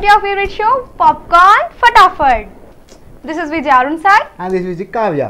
your favorite show, Popcorn Fatafat. This is Vijay Arun Sai. And this is Kavya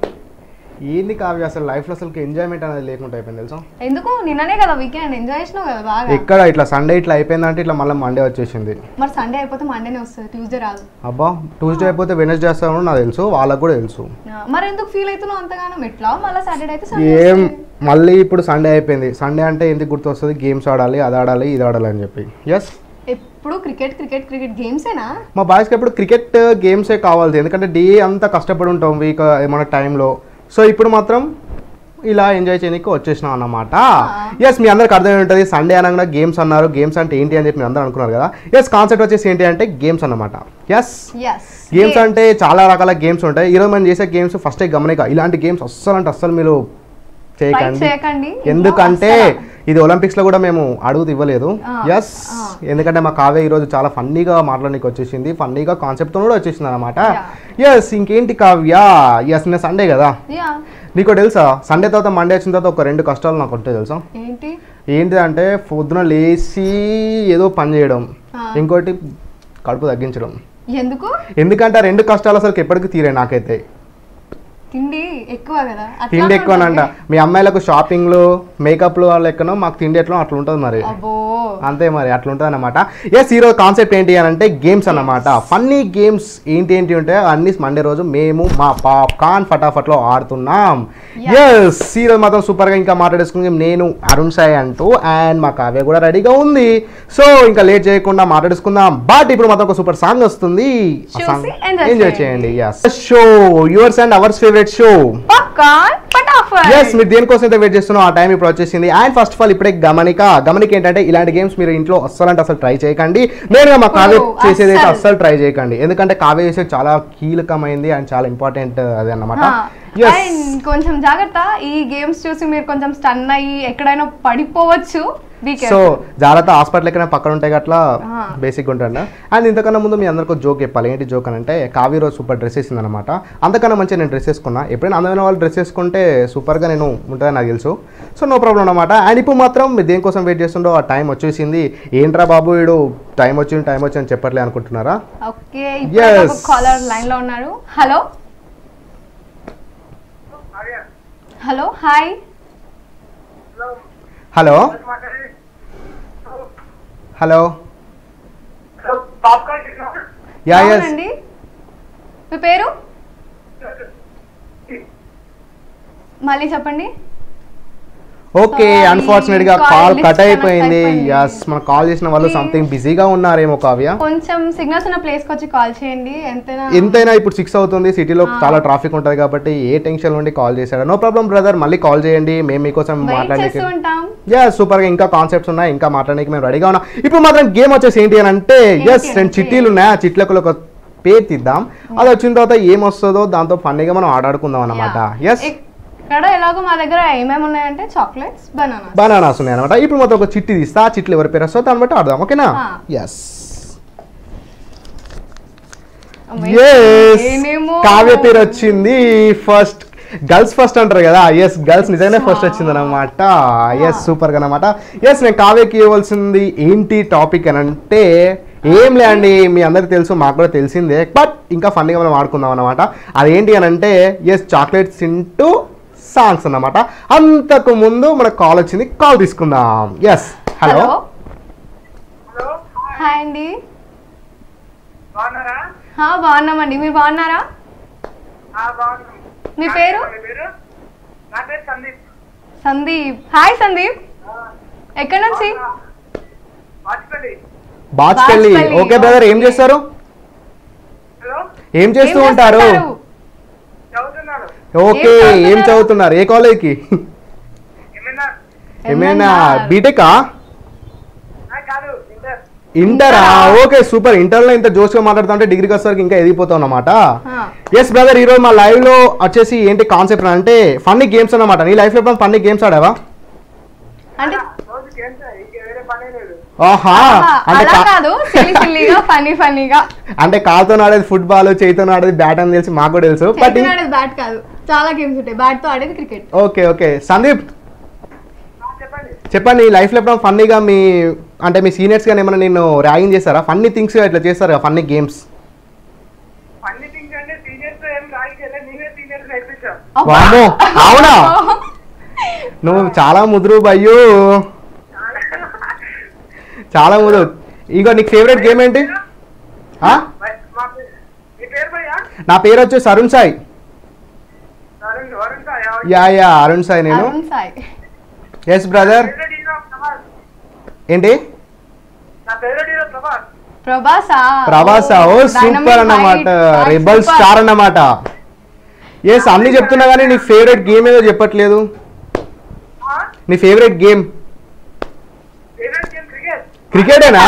ఏంది కావ్య అసలు లైఫ్లో అసలు enjoyment అనేది లేకుండా అయిపోయింది తెలుసా ఎందుకు నిన్ననే కదా వీకెండ్ ఎంజాయ్ చేసినావు కదా బాగా ఎక్కడ ఇట్లా సండే ఇట్లా అయిపోయిందంటే ఇట్లా మళ్ళీ మండే వచ్చేసింది మరి సండే అయిపోతే మండేనే వస్తుంది ట్యూస్డే రాదు అబ్బా ట్యూస్డే అయిపోతే వెనస్డే వస్తామని నాకు తెలుసు వాళ్ళకు కూడా తెలుసు ఆ, మరి ఎందుకు ఫీల్ అవుతున్నావు అంతగానో ఎట్లా మళ్ళీ సాటర్డే అయితే Sunday ఏం వస్తుంది. మళ్ళీ ఇప్పుడు సండే అయిపోయింది సండే అంటే ఎందుకు గుర్తొస్తుంది గేమ్స్ ఆడాలి అది ఆడాలి ఇది ఆడాలి అని చెప్పి ఎస్ ఎప్పుడు క్రికెట్ క్రికెట్ క్రికెట్ గేమ్సేనా మా బాయ్స్కి ఎప్పుడు క్రికెట్ గేమ్సే కావాలి ఎందుకంటే డే అంతా కష్టపడి ఉంటాం వీక్ ఏమైనా టైంలో సో ఇప్పుడు మాత్రం ఇలా ఎంజాయ్ చేయడానికి వచ్చేసినాం అన్నమాట ఎస్ మీ అందరికి అర్థమై ఉంటుంది సండే అనగా గేమ్స్ అన్నారు గేమ్స్ అంటే ఏంటి అని చెప్పి మీరు అందరూ అనుకున్నారు కదా ఎస్ కాన్సెప్ట్ వచ్చేసి ఏంటి అంటే గేమ్స్ అన్నమాట ఎస్ ఎస్ గేమ్స్ అంటే చాలా రకాల గేమ్స్ ఉంటాయి ఈరోజు మనం చేసే గేమ్స్ ఫస్ట్ గమనిక ఇలాంటి గేమ్స్ అస్సలు అంటే అస్సలు మీరు చేయకండి చేయకండి ఎందుకంటే అస్సలు. ఇది ఒలింపిక్స్ లో కూడా మేము అడుగుతూ ఇవ్వలేదు ఆ, ఎస్ ఆ. ఎందుకంటే మా కావ్య ఈరోజు చాలా ఫన్నీగా మాట్లాడడానికి వచ్చేసింది ఫన్నీగా కాన్సెప్ట్ కూడా వచ్చేసింది అనమాట Yeah. ఎస్ ఇంకేంటి కావ్య ఎస్ నిన్న సండే కదా యా నీకు తెలుసా సండే తర్వాత మండే వచ్చిన తర్వాత ఒక రెండు కష్టాలు నాకు ఉంటాయి తెలుసా ఏంటి ఏంటి అంటే పొద్దున లేచి ఏదో పని చేయడం ఆ. ఇంకోటి కడుపు తగ్గించడం ఎందుకు ఎందుకంటే ఆ రెండు కష్టాలు అసలు ఎప్పటికీ తీరే నాకైతే తిండి ఎక్కువ కదా అట్లా తిండి ఎక్కువనంట ఉంటుంది. మీ అమ్మాయిలకు షాపింగ్లు మేకప్లు వాళ్ళు ఎక్కనో మాకు తిండి ఎట్లా అట్లా ఉంటుంది మరి అబ్బో అంతే మరి అట్లా ఉంటుంది అనమాట ఎస్ ఈరోజు కాన్సెప్ట్ ఏంటి అని అంటే గేమ్స్ అన్నమాట ఫన్నీ గేమ్స్ ఏంటి ఏంటి ఉంటాయో అన్ని మండే రోజు మేము మా పాప్కాన్ ఫటాఫట్లో ఆడుతున్నాం ఎస్ ఈరోజు మాత్రం సూపర్గా ఇంకా మాట్లాడేసుకుని నేను అరుణ్ సాయి అంటూ అండ్ మా కావ్య కూడా రెడీగా ఉంది సో ఇంకా లేట్ చేయకుండా మాట్లాడేసుకుందాం బట్ ఇప్పుడు మాత్రం ఒక సూపర్ సాంగ్ వస్తుంది చూసి enjoy ఎంజాయ్ చేయండి. చేయండి yes show yours and ours favourite show popcorn ఫటాఫట్ ఎస్ మీరు దేనికోసం అయితే వెయిట్ చేస్తున్నాం ఆ టైం ఇప్పుడు వచ్చేసింది అండ్ ఫస్ట్ ఆఫ్ ఆల్ ఇప్పుడే గమనిక గమనిక ఏంటంటే ఇలాంటి గేమ్స్ మీరు ఇంట్లో అస్సలు అంటే అసలు ట్రై చేయకండి నేనుగా మా కావ్య అస్సలు. చేసేది అయితే అస్సలు ట్రై చేయకండి ఎందుకంటే కావ్య చేసేది చాలా కీలకమైంది అండ్ చాలా ఇంపార్టెంట్ అది అన్నమాట ఎస్ అండ్ కొంచెం జాగ్రత్త ఈ గేమ్స్ చూసి మీరు కొంచెం స్టన్ అయ్యి ఎక్కడైనా పడిపోవచ్చు Be సో careful. జాగ్రత్త హాస్పిటల్ ఎక్కడ పక్కన ఉంటాయి అట్లా ఆ. బేసిక్ ఉంటాడు అండ్ ఇంతకన్నా ముందు మీ అందరికీ జోక్ చెప్పాలి ఏంటి జోక్ అని అంటే కావ్య రోజు సూపర్ డ్రెస్ వేసింది అనమాట అంతకన్నా మంచిగా నేను డ్రెస్ వేసుకున్నా ఎప్పుడైనా అందమైన వాళ్ళు డ్రెస్ వేసుకుంటే సూపర్గా నేను ఉంటుందని నాకు తెలుసు సో నో ప్రాబ్లం అనమాట అండ్ ఇప్పుడు మాత్రం మీరు దేనికోసం వెయిట్ చేస్తుండో ఆ టైం వచ్చేసింది ఏంట్రా బాబు వీడు టైం వచ్చింది టైం వచ్చింది అని చెప్పట్లే అనుకుంటున్నారా ఓకే ఇప్పుడు Yes. ఒక కాలర్ లైన్ లో ఉన్నారు hello hello hi hello hello yeah yes అవునండి మీ పేరు మళ్ళీ చెప్పండి ఓకే Sorry, అన్ఫార్చునేట్ గా call call list cut connect అయిపోయింది అయిపోయింది. ఎస్ మన కాల్ చేసిన వాళ్ళు Please. సంథింగ్ బిజీగా ఉన్నారేమో కావ్య కొంచెం సిగ్నల్స్ ఉన్న ప్లేస్ కి వచ్చి కాల్ చేయండి ఎంతైనా ఎంతైనా ఇప్పుడు సిక్స్ అవుతుంది సిటీలో ఆ. చాలా ట్రాఫిక్ ఉంటుంది కాబట్టి ఏ టెన్షన్ నుండి కాల్ చేశాడు నో ప్రాబ్లం బ్రదర్ మళ్ళీ కాల్ చేయండి మేము మీకోసం వెయిట్ మాట్లాడడానికి చేస్తూ ఉంటాం యా సూపర్ గా ఇంకా కాన్సెప్ట్స్ ఉన్నాయి ఇంకా మాట్లాడడానికి మేము రెడీగా ఉన్నాం ఇప్పుడు మాత్రం గేమ్ వచ్చేసి ఏంటి అని అంటే ఏంటి ఎస్ రెండు అంటే? చిట్టీలు ఉన్నాయి ఆ చిట్లకు ఒక పేరు తీద్దాం అది వచ్చిన తర్వాత ఏం వస్తుందో దాంతో ఫన్నీగా మనం ఆడాడుకుందాం అనమాట ఎస్ ఇక్కడ ఎలాగో మా దగ్గర ఏమేమి ఉన్నాయంటే చాక్లెట్స్ బనానా బనానాస్ ఉన్నాయి అనమాట ఇప్పుడు మాత్రం ఒక చిట్టి తీస్తా ఆ చిట్లు ఎవరి పేరు వస్తుందో దాన్ని బట్టి ఆడదాం ఓకేనా ఆ. ఎస్ ఎస్ కావ్య పేరు వచ్చింది ఫస్ట్ గర్ల్స్ ఫస్ట్ అంటారు కదా ఎస్ గర్ల్స్ నిజంగానే ఫస్ట్ వచ్చింది అనమాట ఎస్ సూపర్ గా అనమాట ఎస్ నేను కావ్యకి ఇవ్వాల్సింది ఏంటి టాపిక్ అని అంటే ఏం లే అండి మీ అందరికి తెలుసు మాకు కూడా తెలిసిందే బట్ ఇంకా ఫన్నీగా మనం ఆడుకుందాం అనమాట అదేంటి అని అంటే ఎస్ చాక్లెట్స్ ఇంటూ సాంగ్స్ అన్నమాట అంతకు ముందు మనకు కాల్ వచ్చింది కాల్ తీసుకుందాం ఎస్ హలో హలో హాయ్ అండి బాగున్నారా హా, బాగున్నామండి మీరు బాగున్నారా ఆ, బాగున్నాం మీ పేరు మీ పేరు నా పేరు సందీప్ సందీప్ హాయ్ సందీప్ ఎక్కడి నుంచి వాచిపల్లి బాచ్పల్లి బాచ్పల్లి, ఓకే బ్రదర్ ఏం okay. చేస్తారు హలో ఏం చేస్తూ ఏం ఉంటారు చేస్తుంటారు? చదువుతున్నాను ఓకే ఏం ఏం చదువుతున్నారు? చదువుతున్నారు ఏ కాలేజ్కి ఏమైనా ఏమైనా MNR. బీటెకా ఆ, కాదు ఇంటర్ ఇంటరా ఇంటరా? ఓకే సూపర్ ఇంటర్ లో ఇంత జోష్గా మాట్లాడుతుంటే డిగ్రీకి వచ్చేసరికి ఇంకా ఎదిగిపోతాం అన్నమాట ఆ. ఎస్ బ్రదర్ ఈ రోజు మా లైవ్ లో వచ్చేసి ఏంటి కాన్సెప్ట్ అంటే ఫన్నీ గేమ్స్ అన్నమాట నీ లైఫ్ లో ఫన్నీ గేమ్స్ ఆడావా అంటే రోజు గేమ్స్ ఇంక వేరే పనే లేదు ఆహా ఆహా, అంటే అలా కా- కాదు సిల్లి సిల్లిగా ఫన్నీ ఫన్నీగా అంటే కాలుతో ఆడేది ఫుట్బాల్ చేతితో ఆడేది బ్యాట్ అని తెలిసి మాకు కూడా తెలుసు బట్ చేతితో ఆడేది బ్యాట్ కాదు చాలా గేమ్స్ ఉంటాయి బ్యాట్ తో ఆడేది క్రికెట్ ఓకే ఓకే సందీప్ ఆ, చెప్పండి చెప్పండి లైఫ్లో ఎప్పుడైనా ఫన్నీగా మీ అంటే మీ సీనియర్స్ కానీ ఏమైనా నేను ర్యాగింగ్ చేస్తారా ఫన్నీ థింగ్స్ ఇట్లా చేస్తారు ఫన్నీ గేమ్స్ అన్ని థింగ్స్ అంటే సీనియర్స్ ఏం రాయికెళ్ళే నీవే సీనియర్స్ నేర్పించావు అబ్బా. వామ్మో, అవునా? నువ్వు చాలా ముదురు భయ్యూ చాలా ముదురు ఇగో నీకు ఫేవరెట్ గేమ్ ఏంటి ఆ? మా పే- నీ పేరు భయ్యా నా పేరు వచ్చేసి Arun Sai Varun Varun sir yeah yeah Arun Sai నేను Arun Sai yes brother favourite hero Prabhas ఏంటి నా ఫేవరెట్ హీరో ప్రభాస్ ప్రభాసా ప్రభాస్ ఓ సూపర్ అన్నమాట రెబల్ స్టార్ అన్నమాట ఎస్ అన్ని చెప్తున్నా కానీ నీ ఫేవరెట్ గేమ్ ఏదో చెప్పట్లేదు నీ favourite game favourite game cricket క్రికెటేనా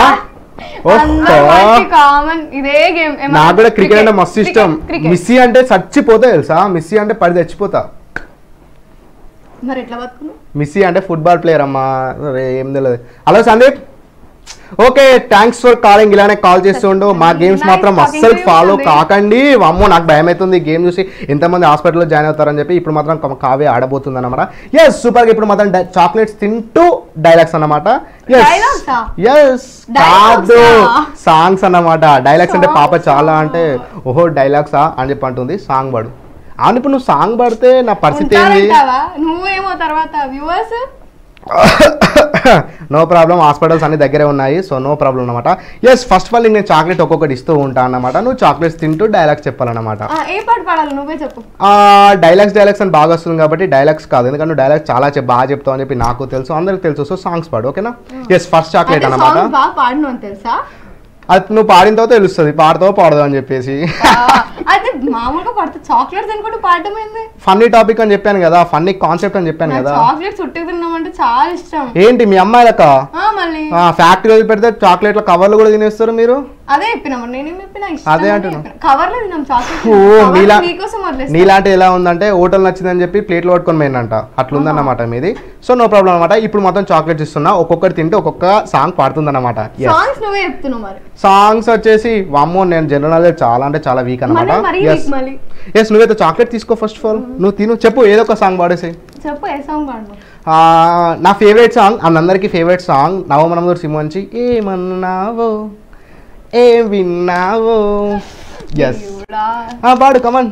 కామన్ ఇదే గేమ్ నాకు కూడా క్రికెట్ అంటే మస్తు ఇష్టం మిస్సీ అంటే చచ్చిపోతా తెలుసా మిస్సీ అంటే పడి చచ్చిపోతా మరి ఎట్లా బతుకున్నావు మిస్సీ అంటే ఫుట్బాల్ ప్లేయర్ అమ్మా అరే, ఏం తెలియదు hello Sandeep okay thanks for calling ఇలానే కాల్ చేస్తుండు మా గేమ్స్ Nice మాత్రం talking అస్సలు to you, ఫాలో సందీప్. కాకండి అమ్మో నాకు భయం అవుతుంది గేమ్ చూసి ఎంతమంది హాస్పిటల్లో జాయిన్ అవుతారని చెప్పి ఇప్పుడు మాత్రం కా- కావ్య ఆడబోతుంది అనమాట ఎస్ సూపర్ ఇప్పుడు మాత్రం చాక్లెట్స్ తింటూ డైలాగ్స్ అన్నమాట Dialogues ఆ? ఎస్ Dialogues కాదు ఆ? సాంగ్స్ అన్నమాట డైలాగ్స్ అంటే పాప Songs చాలా ఆ? అంటే ఓహో డైలాగ్సా అని చెప్పి అంటుంది సాంగ్ పాడు అవును ఇప్పుడు నువ్వు సాంగ్ పాడితే నా పరిస్థితి ఏంది ఉంటారంటావా నువ్వేమో తర్వాత వ్యూవర్స్ నో ప్రాబ్లం హాస్పిటల్స్ అన్ని దగ్గరే ఉన్నాయి సో నో ప్రాబ్లం అనమాట ఎస్ ఫస్ట్ ఆఫ్ ఆల్ నేను చాక్లెట్ ఒక్కొక్కటి ఇస్తూ ఉంటాను అన్నమాట నువ్వు చాక్లెట్స్ తింటూ డైలాగ్స్ చెప్పాలన్నమాట ఏ పాట పాడాలి నువ్వే చెప్పు డైలాగ్స్ డైలాగ్స్ అని బాగా వస్తుంది కాబట్టి డైలాగ్స్ కాదు ఎందుకంటే నువ్వు డైలాగ్స్ చాలా చెప్ బాగా చెప్తావు అని చెప్పి నాకు తెలుసు అందరికి తెలుసు సో సాంగ్స్ పాడు ఓకేనా ఎస్ ఫస్ట్ చాక్లెట్ అంటే అన్నమాట సాంగ్ బాగా పాడిను అని తెలుసా అది నువ్వు పాడిన తర్వాత తెలుస్తుంది పాడతావో పాడదు అని చెప్పేసి ఆ, అయితే మామూలుగా పడితే చాక్లెట్స్ అనుకుంటూ పాడటం ఏంది ఫన్నీ టాపిక్ అని చెప్పాను కదా ఫన్నీ కాన్సెప్ట్ అని చెప్పాను కదా చాక్లెట్స్ ఉట్టి తిన్నామంటే చాలా ఇష్టం ఏంటి మీ అమ్మాయిలక ఆ, మళ్ళీ ఫ్యాక్టరీ వదిలి పెడితే చాక్లెట్ల కవర్లు కూడా తినేస్తారు మీరు అదే చెప్పినా మరి నేనేం చెప్పినా అదే అంటున్నా. కవర్ లో తిన్నాం ఓ నీలా చాక్లెట్ మీకోసం వదిలేస్తాం నీలాంటి ఎలా ఉందంటే హోటల్ నచ్చిందని చెప్పి ప్లేట్లు పట్టుకొని పోయిందంట అట్లుందన్నమాట మీది సో నో ప్రాబ్లం అనమాట ఇప్పుడు మొత్తం చాక్లెట్స్ ఇస్తున్నా ఒక్కొక్కటి తింటే ఒక్కొక్క సాంగ్ పాడుతుందన్నమాట సాంగ్స్ నువ్వే చెప్తున్నావు మరి సాంగ్స్ వచ్చేసి వామ్మో నేను జనరల్ నాలెడ్జ్ చాలా అంటే చాలా వీక్ అనమాట మళ్ళీ మరీ ఎస్ weak మళ్ళీ ఎస్ నువ్వైతే చాక్లెట్ తీసుకో ఫస్ట్ ఆఫ్ ఆల్ నువ్వు తిను చెప్పు ఏదో ఒక సాంగ్ పాడేసి చెప్పు ఏ సాంగ్ పాడు ఆ, నా ఫేవరెట్ సాంగ్ అందరికీ ఫేవరెట్ సాంగ్ నవమనందూరు సింహంచి ఏమన్నావో ఏం విన్నావో ఎస్ దేవుడా. పాడు కమన్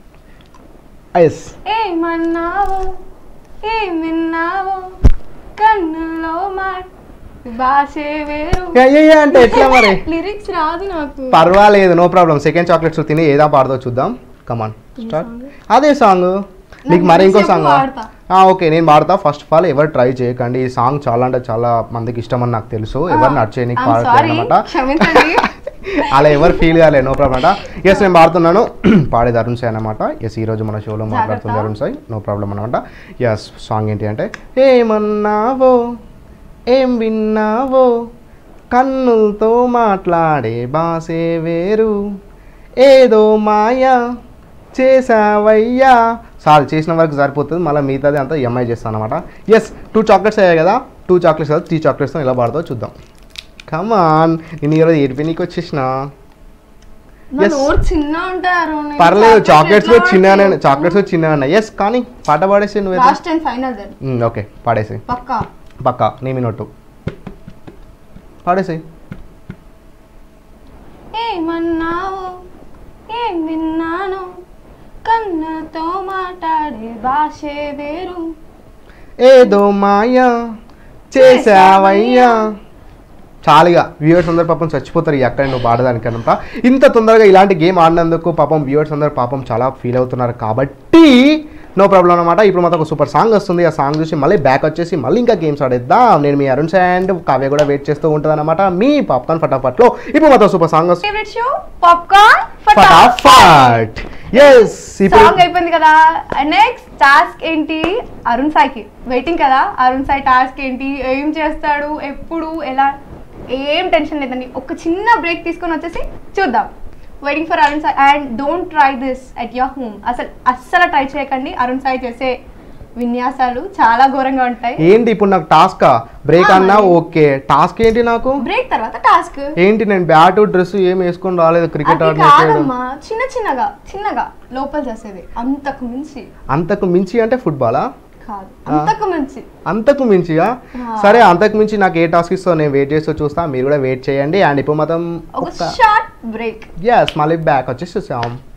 ఎస్ ఏమన్నావో ఏం విన్నావో కన్నుల్లో మాట భాషే వేరు అంటే ఎట్లా మరి లిరిక్స్ రాదు నాకు పర్వాలేదు నో ప్రాబ్లం సెకండ్ చాక్లెట్స్ తిని ఏదా పాడదో చూద్దాం కమాన్ స్టార్ట్ అదే సాంగ్ నీకు మరి ఇంకో చెప్పు, సాంగ్ పాడతా. ఓకే నేను పాడతా ఫస్ట్ ఆఫ్ ఆల్ ఎవరు ట్రై చేయకండి ఈ సాంగ్ చాలా అంటే చాలా మందికి ఇష్టం అని నాకు తెలుసు ఎవరు నచ్చేయనికి I'm పాడట్లేదు sorry, అనమాట క్షమించండి అలా ఎవరు ఫీల్ కాలే నో ప్రాబ్లం అంట ఎస్ నేను పాడుతున్నాను పాడేది అరుణ్ సాయి అనమాట ఎస్ ఈరోజు మన షోలో మాట్లాడుతుంది జాగ్రత్త. అరుణ్ సాయి నో ప్రాబ్లం అనమాట ఎస్ సాంగ్ ఏంటి అంటే ఏమన్నావో ఏం విన్నావో కన్నులతో మాట్లాడే బాసే వేరు ఏదో మాయా చేసావయ్యా సార్ చేసిన వరకు సరిపోతుంది మళ్ళీ మిగతాది అంతా ఎంఐ చేస్తాను అనమాట ఎస్ టూ చాక్లెట్స్ అయ్యాయి కదా టూ చాక్లెట్స్ కదా త్రీ చాక్లెట్స్తో ఇలా పాడుతావు చూద్దాం కమాన్ నేను ఈరోజు ఏడిపి నీకు వచ్చేసిన నా Yes. నోరు చిన్న ఉంటారు పర్లేదు చాక్లెట్స్ కూడా చిన్నగానే చాక్లెట్స్ కూడా చిన్నగా ఉన్నాయి ఎస్ కానీ పాట పాడేసి నువ్వు last and final then okay పాడేసి పక్కా పక్కా నీ మినొట్టు పాడేసి ఏమన్నావో ఏం విన్నాను కన్నుతో మాట్లాడే భాషే వేరు ఏదో మాయా చేసావయ్యా చాలుగా వ్యూవర్స్ అందరు పాపం చచ్చిపోతారు ఈ అక్కడ నువ్వు పాడదానికనంత ఇంత తొందరగా ఇలాంటి గేమ్ ఆడినందుకు పాపం వ్యూవర్స్ అందరు పాపం చాలా ఫీల్ అవుతున్నారు కాబట్టి నో ప్రాబ్లం అనమాట ఇప్పుడు మాత్రం ఒక సూపర్ సాంగ్ వస్తుంది ఆ సాంగ్ చూసి మళ్ళీ బ్యాక్ వచ్చేసి మళ్ళీ ఇంకా గేమ్స్ ఆడేద్దాం నేను మీ అరుణ్ అండ్ కావ్య కూడా వెయిట్ చేస్తూ ఉంటుంది అనమాట మీ పాప్కార్న్ ఫటాఫట్లో ఇప్పుడు మాత్రం సూపర్ సాంగ్ వస్తుంది ఫేవరెట్ షో పాప్కార్న్ ఫటాఫట్ ఎస్ ఇప్పుడు సాంగ్ అయిపోయింది కదా నెక్స్ట్ టాస్క్ ఏంటి అరుణ్ సాయికి వెయిటింగ్ కదా అరుణ్ సాయి టాస్క్ ఏంటి ఏం చేస్తాడు ఎప్పుడు ఎలా ఏం టెన్షన్ లేదండి ఒక చిన్న బ్రేక్ తీసుకొని వచ్చేసి చూద్దాం waiting for Arun Sai and don't try this at your home అసలు అస్సలు ట్రై చేయకండి అరుణ్ సాయి చేసే విన్యాసాలు చాలా ఘోరంగా ఉంటాయి ఏంటి ఇప్పుడు నాకు టాస్క్ బ్రేక్ ఆ, అన్నా మరి. ఓకే టాస్క్ ఏంటి నాకు బ్రేక్ తర్వాత టాస్క్ ఏంటి నేను బ్యాట్ డ్రెస్ ఏం వేసుకొని రాలేదు క్రికెట్ అది ఆడలేదు కాదమ్మా చిన్న చిన్నగా చిన్నగా లోపల చేసేది అంతకు మించి అంతకు మించి అంటే ఫుట్బాలా కాదు అంతకు మించి అంతకు మించిగా ఆ. సరే అంతకు మించి నాకు ఏ టాస్క్ ఇస్తో నేను వెయిట్ చేస్తూ చూస్తా మీరు కూడా వెయిట్ చేయండి అండ్ ఇప్పుడు మాత్రం ఒక షార్ట్ బ్రేక్ ఎస్ మళ్ళీ బ్యాక్ వచ్చేసి చూసాం